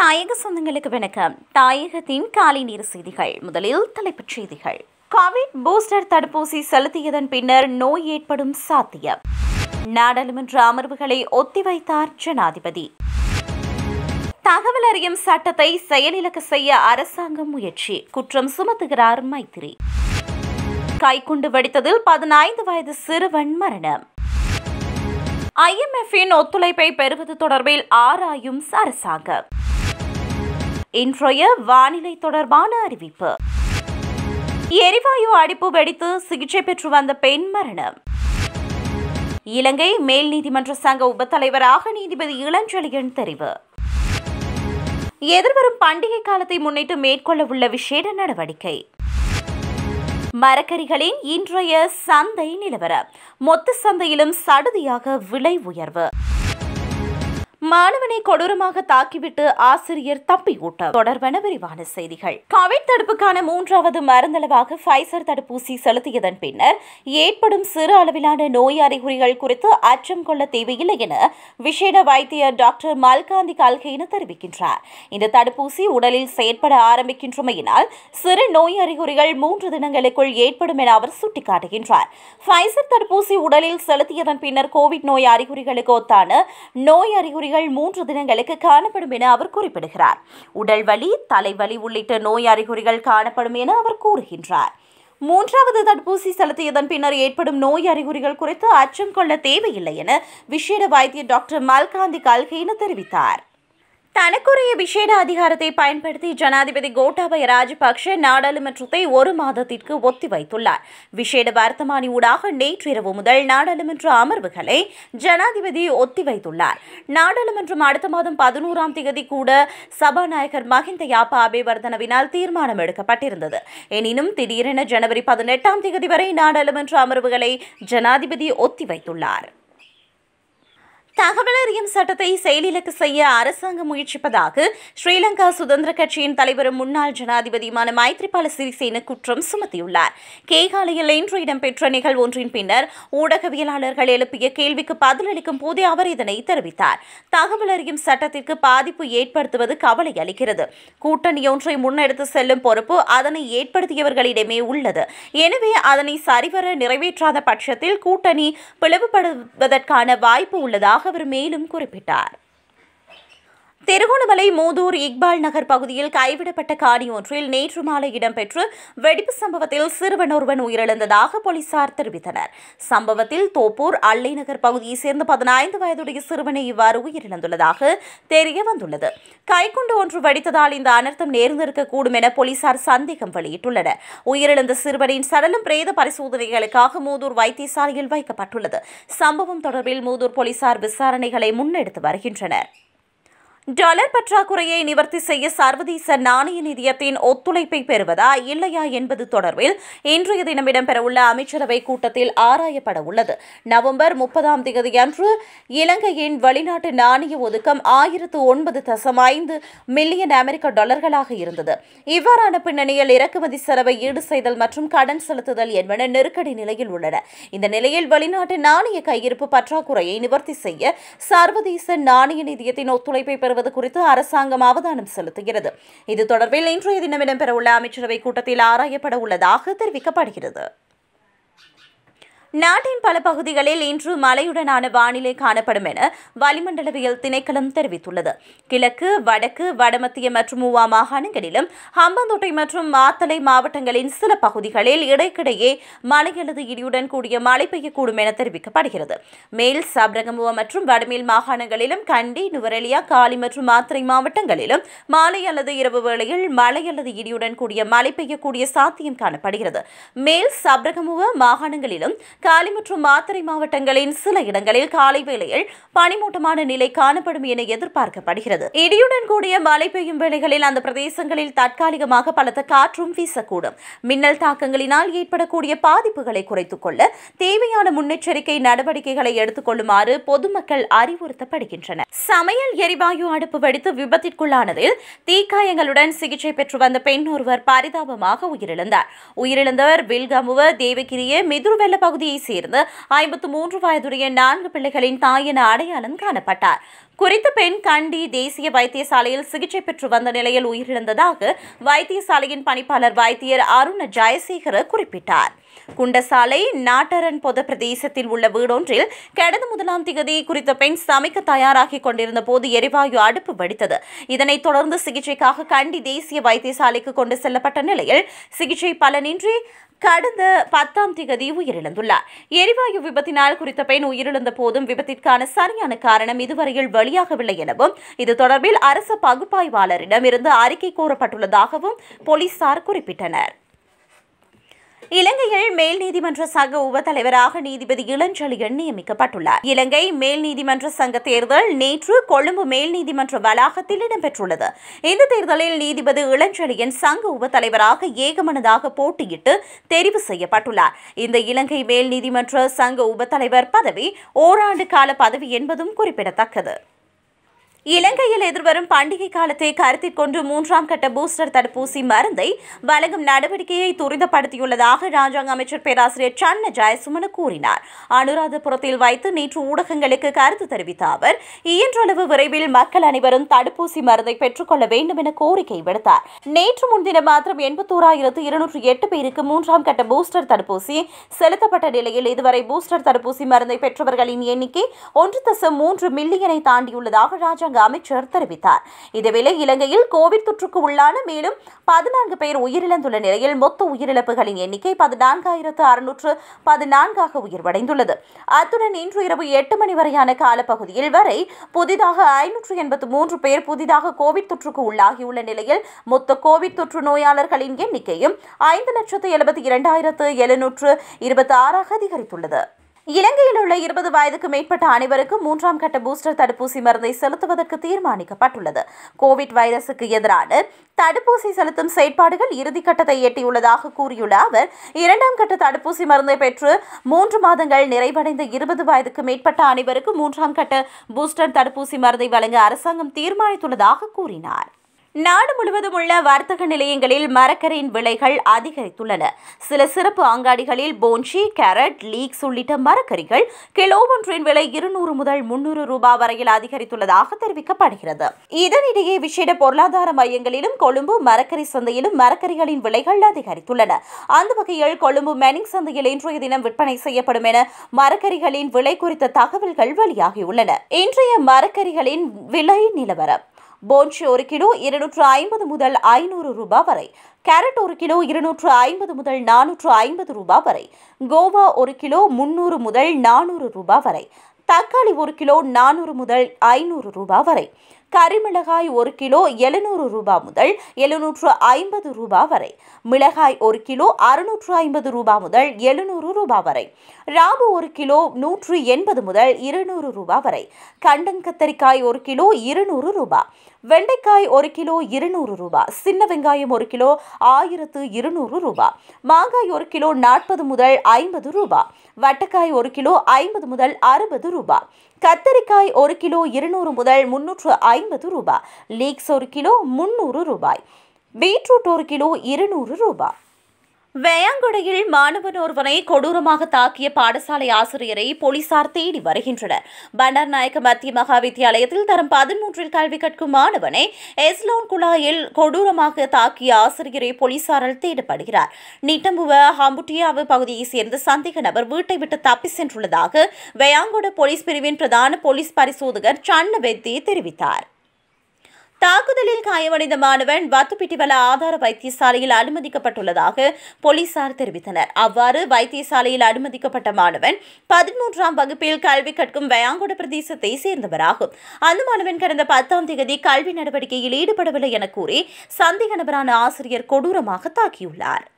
தாயக சொந்தங்களுக்கு வணக்கம் தாயகத்தின் காலை நேர செய்திகள் முதலில் தலைப்புச் செய்திகள் கோவிட் பூஸ்டர் தடுப்பூசி செலுத்தியதன் பின்னர் நோய் ஏற்படும் சாத்தியம் நாடாளுமன்ற அமர்வுகளை ஒத்திவைத்தார் ஜனாதிபதி தகவல் அறியும் சட்டத்தை செயலிழக்க செய்ய அரசாங்கம் முயற்சி குற்றம் சுமத்துகிறார் மைத்திரி கைக்குண்டு வெடித்ததில் பதினைந்து வயது சிறுவன் மரணம் ஐஎம்எஃப்பின் ஒத்துழைப்பை பெறுவது தொடர்பில் ஆராயும் அரசாங்கம் இன்றைய வானிலை தொடர்பான அறிவிப்பு எரிவாயு அடிப்பு வெடித்து சிகிச்சை பெற்று வந்த பெண் மரணம் இலங்கை மேல் நீதிமன்ற சங்க உபத்தலைவராக நீதிபதி இளஞ்செழியன் தெரிவு எதிர்வரும் பண்டிகை காலத்தை முன்னிட்டு மேற்கொள்ள உள்ள விசேட நடவடிக்கை மரக்கறிகளின் இன்றைய சந்தை நிலவரம் மொத்த சந்தையிலும் சடுதியாக விலை உயர்வு மாணவனை கொடூரமாக தாக்கிவிட்டு ஆசிரியர் தப்பி ஓட்டம் தொடர்பான விரிவான செய்திகள் கோவிட் தடுப்புக்கான மூன்றாவது மருந்தளவாக ஃபைசர் தடுப்பூசி செலுத்தியதன் பின்னர் ஏற்படும் சிறு அளவிலான நோய் அறிகுறிகள் குறித்து அச்சம் கொள்ள தேவையில்லை என விசேட வைத்தியர் டாக்டர் மல்காந்தி கல்கேன தெரிவிக்கின்றார் இந்த தடுப்பூசி உடலில் செயற்பட ஆரம்பிக்கின்றமையினால் சிறு நோய் அறிகுறிகள் மூன்று தினங்களுக்குள் ஏற்படும் என அவர் சுட்டிக்காட்டுகின்றார் ஃபைசர் தடுப்பூசி உடலில் செலுத்தியதன் பின்னர் கோவிட் நோய் அறிகுறிகளுக்கு ஒத்தான நோய் அறிகுறிகள் அறிகுறிகள் மூன்று தினங்களுக்கு காணப்படும் என அவர் குறிப்பிடுகிறார் உடல் வலி தலைவலி உள்ளிட்ட நோய் அறிகுறிகள் காணப்படும் என அவர் கூறுகின்றார் மூன்றாவது தடுப்பூசி செலுத்தியதன் பின்னர் ஏற்படும் நோய் அறிகுறிகள் குறித்து அச்சம் கொள்ள தேவையில்லை என விசேட வைத்தியர் டாக்டர் மல்காந்தி கல்கேன தெரிவித்தார் தனக்குரிய விசேட அதிகாரத்தை பயன்படுத்தி ஜனாதிபதி கோட்டாபய ராஜபக்ஷ நாடாளுமன்றத்தை ஒரு மாதத்திற்கு ஒத்திவைத்துள்ளார் விசேட வர்த்தமானி ஊடாக நேற்றிரவு முதல் நாடாளுமன்ற அமர்வுகளை ஜனாதிபதி ஒத்திவைத்துள்ளார் நாடாளுமன்றம் அடுத்த மாதம் பதினோராம் தேதி கூட சபாநாயகர் மஹிந்த யாப்பா அபேவர்தனவினால் தீர்மானம் எடுக்கப்பட்டிருந்தது எனினும் திடீரென ஜனவரி பதினெட்டாம் தேதி வரை நாடாளுமன்ற அமர்வுகளை ஜனாதிபதி ஒத்திவைத்துள்ளார் தகவல் அறியும் சட்டத்தை செயலிழக்க செய்ய அரசாங்கம் முயற்சிப்பதாக ஸ்ரீலங்கா சுதந்திர கட்சியின் தலைவரும் முன்னாள் ஜனாதிபதியுமான மைத்ரிபால சிறிசேன குற்றம் சுமத்தியுள்ளார் கேகாலையில் இன்று இடம்பெற்ற நிகழ்வு ஒன்றின் பின்னர் ஊடகவியலாளர்கள் எழுப்பிய கேள்விக்கு பதிலளிக்கும் போதே அவர் இதனை தெரிவித்தார் தகவல் அறியும் சட்டத்திற்கு பாதிப்பு ஏற்படுத்துவது கவலை அளிக்கிறது கூட்டணி ஒன்றை முன்னெடுத்து செல்லும் பொறுப்பு அதனை ஏற்படுத்தியவர்களிடமே உள்ளது எனவே அதனை சரிவர நிறைவேற்றாத பட்சத்தில் கூட்டணி பிளவுபடுவதற்கான வாய்ப்பு உள்ளதாக அவர் மேலும் குறிப்பிட்டார் திருகோணமலை மூதூர் இக்பால் நகர் பகுதியில் கைவிடப்பட்ட காணி ஒன்றில் நேற்று மாலை இடம்பெற்ற வெடிப்பு சம்பவத்தில் சிறுவன் ஒருவன் உயிரிழந்ததாக போலீசார் தெரிவித்தனர் சம்பவத்தில் தோப்பூர் அள்ளை நகர் பகுதியைச் சேர்ந்த பதினைந்து வயதுடைய சிறுவனை இவ்வாறு உயிரிழந்துள்ளதாக தெரிய வந்துள்ளது கைக்குண்டு ஒன்று வெடித்ததால் இந்த அனர்த்தம் நேர்ந்திருக்கக்கூடும் என போலீசார் சந்தேகம் வெளியிட்டுள்ளனர் உயிரிழந்த சிறுவனின் சடலம் பிரேத பரிசோதனைகளுக்காக மூதூர் வைத்தியசாலையில் வைக்கப்பட்டுள்ளது சம்பவம் தொடர்பில் மூதூர் போலீசார் விசாரணைகளை முன்னெடுத்து வருகின்றனர் டாலர் பற்றாக்குறையை நிவர்த்தி செய்ய சர்வதேச நாணய நிதியத்தின் ஒத்துழைப்பை பெறுவதா இல்லையா என்பது தொடர்பில் இன்றைய தினம் இடம்பெறவுள்ள அமைச்சரவை கூட்டத்தில் ஆராயப்பட உள்ளது நவம்பர் முப்பதாம் தேதியன்று இலங்கையின் வெளிநாட்டு நாணய ஒதுக்கம் ஆயிரத்து ஒன்பது தசம் ஐந்து மில்லியன் அமெரிக்க டாலர்களாக இருந்தது இவ்வாறான பின்னணியில் இறக்குமதி செலவை ஈடு செய்தல் மற்றும் கடன் செலுத்துதல் என்பன நெருக்கடி நிலையில் உள்ளன இந்த நிலையில் வெளிநாட்டு நாணய கையிருப்பு பற்றாக்குறையை நிவர்த்தி செய்ய சர்வதேச நாணய நிதியத்தின் ஒத்துழைப்பை பெறுவது குறித்து அரசாங்கம் அவதானம் செலுத்துகிறது இது தொடர்பில் இன்றைய தினம் இடம்பெறவுள்ள அமைச்சரவை கூட்டத்தில் ஆராயப்பட உள்ளதாக தெரிவிக்கப்படுகிறது நாட்டின் பல பகுதிகளில் இன்று மழையுடனான வானிலை காணப்படும் என வளிமண்டலவியல் திணைக்களம் தெரிவித்துள்ளது கிழக்கு வடக்கு வடமத்திய மற்றும் மூவா மாகாணங்களிலும் ஹம்பந்தோட்டை மற்றும் மாத்தளை மாவட்டங்களின் சில பகுதிகளில் இடைக்கிடையே மழை அல்லது இடியுடன் கூடிய மழை பெய்யக்கூடும் என தெரிவிக்கப்படுகிறது மேல் சப்ரகமுவ மற்றும் வடமேல் மாகாணங்களிலும் கண்டி நுவரெலியா காலி மற்றும் மாத்திரை மாவட்டங்களிலும் மாலை அல்லது இரவு வேளையில் மழை அல்லது இடியுடன் கூடிய மழை பெய்யக்கூடிய சாத்தியம் காணப்படுகிறது மேல் சப்ரகமுவ மாகாணங்களிலும் காலி மற்றும் மாத்தறை மாவட்டங்களின் சில இடங்களில் காலை வேளையில் பனிமூட்டமான நிலை காணப்படும் என எதிர்பார்க்கப்படுகிறது இடியுடன் கூடிய மழை பெய்யும் வேளைகளில் அந்த பிரதேசங்களில் தற்காலிகமாக பலத்த காற்றும் வீசக்கூடும் மின்னல் தாக்கங்களினால் ஏற்படக்கூடிய பாதிப்புகளை குறைத்துக் கொள்ள தேவையான முன்னெச்சரிக்கை நடவடிக்கைகளை எடுத்துக் கொள்ளுமாறு பொதுமக்கள் அறிவுறுத்தப்படுகின்றனர் சமையல் எரிவாயு அடுப்பு வெடித்து விபத்திற்குள்ளானதில் தீக்காயங்களுடன் சிகிச்சை பெற்று வந்த பெண் ஒருவர் பரிதாபமாக உயிரிழந்தார் உயிரிழந்தவர் வில்கமுவ தேவகிரிய மிதுருவெல்ல பகுதியைச் சேர்ந்த ஐம்பத்து மூன்று வயதுடைய நான்கு பிள்ளைகளின் தாய் என அடையாளம் காணப்பட்டார் குறித்த பெண் கண்டி தேசிய வைத்தியசாலையில் சிகிச்சை பெற்று வந்த நிலையில் உயிரிழந்ததாக வைத்தியசாலையின் பணிப்பாளர் வைத்தியர் அருண ஜெயசேகர குறிப்பிட்டார் குண்டசாலை நாட்டரன் பொத பிரதேசத்தில் உள்ள வீடொன்றில் கடந்த முதலாம் திகதி குறித்த பெண் சமைக்க தயாராகி கொண்டிருந்த போது எரிவாயு அடுப்பு வெடித்தது இதனைத் தொடர்ந்து சிகிச்சைக்காக கண்டி தேசிய வைத்தியசாலைக்கு கொண்டு செல்லப்பட்ட நிலையில் சிகிச்சை பலனின்றி கடந்த பத்தாம் திகதி உயிரிழந்துள்ளார் எரிவாயு விபத்தினால் குறித்த பெண் உயிரிழந்த போதும் விபத்திற்கான சரியான காரணம் இதுவரையில் வெளியாகவில்லை எனவும் இது தொடர்பில் அரசு பகுப்பாய்வாளரிடம் இருந்து அறிக்கை கோரப்பட்டுள்ளதாகவும் போலீசார் குறிப்பிட்டனர் இலங்கையில் மேல் நீதிமன்ற சங்க உபத்தலைவராக நீதிபதி இளஞ்செழியன் நியமிக்கப்பட்டுள்ளார் இலங்கை மேல் நீதிமன்ற சங்க தேர்தல் நேற்று கொழும்பு மேல் நீதிமன்ற வளாகத்தில் இடம்பெற்றுள்ளது இந்த தேர்தலில் நீதிபதி இளஞ்செழியன் சங்க உபத்தலைவராக ஏகமனதாக போட்டியிட்டு தெரிவு செய்யப்பட்டுள்ளார் இந்த இலங்கை மேல் நீதிமன்ற சங்க உபத்தலைவர் பதவி ஓராண்டு கால பதவி என்பதும் குறிப்பிடத்தக்கது இலங்கையில் எதிர்வரும் பண்டிகை காலத்தை கருத்தில் கொண்டு மூன்றாம் கட்ட பூஸ்டர் தடுப்பூசி மருந்தை வழங்கும் நடவடிக்கையை துரிதப்படுத்தியுள்ளதாக ராஜாங்க அமைச்சர் பேராசிரியர் சன்ன ஜெயசுமன கூறினார் அனுராதபுரத்தில் வைத்து நேற்று ஊடகங்களுக்கு கருத்து தெரிவித்த அவர் இயன்றளவு விரைவில் மக்கள் அனைவரும் தடுப்பூசி மருந்தை பெற்றுக்கொள்ள வேண்டும் என கோரிக்கை விடுத்தார் நேற்று முன்தினம் மாத்திரம் எண்பத்தோராயிரத்து இருநூற்று எட்டு பேருக்கு மூன்றாம் கட்ட பூஸ்டர் தடுப்பூசி செலுத்தப்பட்ட நிலையில் இதுவரை பூஸ்டர் தடுப்பூசி மருந்தை பெற்றவர்களின் எண்ணிக்கை ஒன்று தசம் மூன்று மில்லியனை தாண்டியுள்ளதாக ராஜாங்க அமைச்சர் தெரிவித்தார் இதேவேளை இலங்கையில் கோவிட் தொற்றுக்கு உள்ளான மேலும் பதினான்கு பேர் உயிரிழந்துள்ள நிலையில் மொத்த உயிரிழப்புகளின் எண்ணிக்கை பதினான்காயிரத்து அறுநூற்று பதினான்காக உயர்வடைந்துள்ளது அத்துடன் இன்று இரவு எட்டு மணி வரையான காலப்பகுதியில் வரை புதிதாக ஐநூற்று எண்பத்து மூன்று பேர் புதிதாக கோவிட் தொற்றுக்கு உள்ளாகியுள்ள நிலையில் மொத்த கோவிட் தொற்று நோயாளர்களின் எண்ணிக்கையும் ஐந்து லட்சத்து எழுபத்தி இரண்டாயிரத்து எழுநூற்று இருபத்தி ஆறாக அதிகரித்துள்ளது இலங்கையில் உள்ள இருபது வயதுக்கு மேற்பட்ட அனைவருக்கும் மூன்றாம் கட்ட பூஸ்டர் தடுப்பூசி மருந்தை செலுத்துவதற்கு தீர்மானிக்கப்பட்டுள்ளது கோவிட் வைரசுக்கு எதிரான தடுப்பூசி செலுத்தும் செயற்பாடுகள் இறுதிக்கட்டத்தை எட்டியுள்ளதாக கூறியுள்ள அவர் இரண்டாம் கட்ட தடுப்பூசி மருந்தை பெற்று மூன்று மாதங்கள் நிறைவடைந்த இருபது வயதுக்கு மேற்பட்ட அனைவருக்கும் மூன்றாம் கட்ட பூஸ்டர் தடுப்பூசி மருந்தை வழங்க அரசாங்கம் தீர்மானித்துள்ளதாக கூறினார் நாடு முழுவதும் உள்ள வர்த்தக நிலையங்களில் மரக்கரியின் விலைகள் அதிகரித்துள்ளன சில சிறப்பு அங்காடிகளில் போன்சி கேரட் லீக்ஸ் உள்ளிட்ட மரக்கறிகள் கிலோ ஒன்றின் விலை இருநூறு முதல் முன்னூறு ரூபாய் வரையில் அதிகரித்துள்ளதாக தெரிவிக்கப்படுகிறது இதனிடையே விசேட பொருளாதார மையங்களிலும் கொழும்பு மரக்கறி சந்தையிலும் மரக்கறிகளின் விலைகள் அதிகரித்துள்ளன அந்த வகையில் கொழும்பு மெனிங் சந்தையில் இன்றைய தினம் விற்பனை செய்யப்படும் என மரக்கறிகளின் விலை குறித்த தகவல்கள் வெளியாகியுள்ளன இன்றைய மரக்கறிகளின் விலை நிலவரம் போன்சி ஒரு கிலோ இருநூற்று ஐம்பது முதல் ஐநூறு ரூபாய் வரை கேரட் ஒரு கிலோ இருநூற்று ஐம்பது முதல் நானூற்று ஐம்பது ரூபாய் வரை கோவா ஒரு கிலோ முன்னூறு முதல் நானூறு ரூபாய் வரை தக்காளி ஒரு கிலோ நானூறு முதல் ஐநூறு ரூபாய் வரை கரிமிளகாய் ஒரு கிலோ எழுநூறு ரூபாய் முதல் எழுநூற்று ஐம்பது ரூபாய் வரை மிளகாய் ஒரு கிலோ அறுநூற்று ஐம்பது ரூபாய் முதல் எழுநூறு ரூபாய் வரை ராபு ஒரு கிலோ நூற்று எண்பது முதல் இருநூறு ரூபாய் வரை கண்டங்கத்தரிக்காய் ஒரு கிலோ இருநூறு ரூபாய் வெண்டைக்காய் ஒரு கிலோ இருநூறு ரூபாய் சின்ன வெங்காயம் ஒரு கிலோ ஆயிரத்து இருநூறு ரூபாய் மாங்காய் ஒரு கிலோ நாற்பது முதல் ஐம்பது ரூபாய் வட்டக்காய் ஒரு கிலோ ஐம்பது முதல் அறுபது ரூபாய் கத்தரிக்காய் ஒரு கிலோ இருநூறு முதல் முன்னூற்று ஐம்பது ரூபாய் லீக்ஸ் ஒரு கிலோ முன்னூறு ரூபாய் பீட்ரூட் ஒரு கிலோ இருநூறு ரூபாய் வேயாங்குடையில் மாணவன் ஒருவனை கொடூரமாக தாக்கிய பாடசாலை ஆசிரியரை போலீசார் தேடி வருகின்றனர் பண்டார் நாயக்க மத்திய மகா வித்தியாலயத்தில் தரம் பதிமூன்றில் கல்வி கற்கும் மாணவனை எஸ்லோன் குழாயில் கொடூரமாக தாக்கிய ஆசிரியரை போலீசாரால் தேடப்படுகிறார் நிட்டம்புவ ஹம்புட்டியாவு பகுதியைச் சேர்ந்த சந்தேக நபர் வீட்டை விட்டு தப்பி சென்றுள்ளதாக வேயாங்குட போலீஸ் பிரிவின் பிரதான போலீஸ் பரிசோதகர் சன்ன வெத்தி தெரிவித்தார் தாக்குதலில் காயமடைந்த மாணவன் வத்துப்பிட்டிவல ஆதார வைத்தியசாலையில் அனுமதிக்கப்பட்டுள்ளதாக போலீசார் தெரிவித்தனர் அவ்வாறு வைத்தியசாலையில் அனுமதிக்கப்பட்ட மாணவன் பதிமூன்றாம் வகுப்பில் கல்வி கற்கும் வயாங்குட பிரதேசத்தை சேர்ந்தவராகும் அந்த மாணவன் கடந்த பத்தாம் தேதி கல்வி நடவடிக்கையில் ஈடுபடவில்லை என கூறி சந்தேக நபரான ஆசிரியர் கொடூரமாக தாக்கியுள்ளார்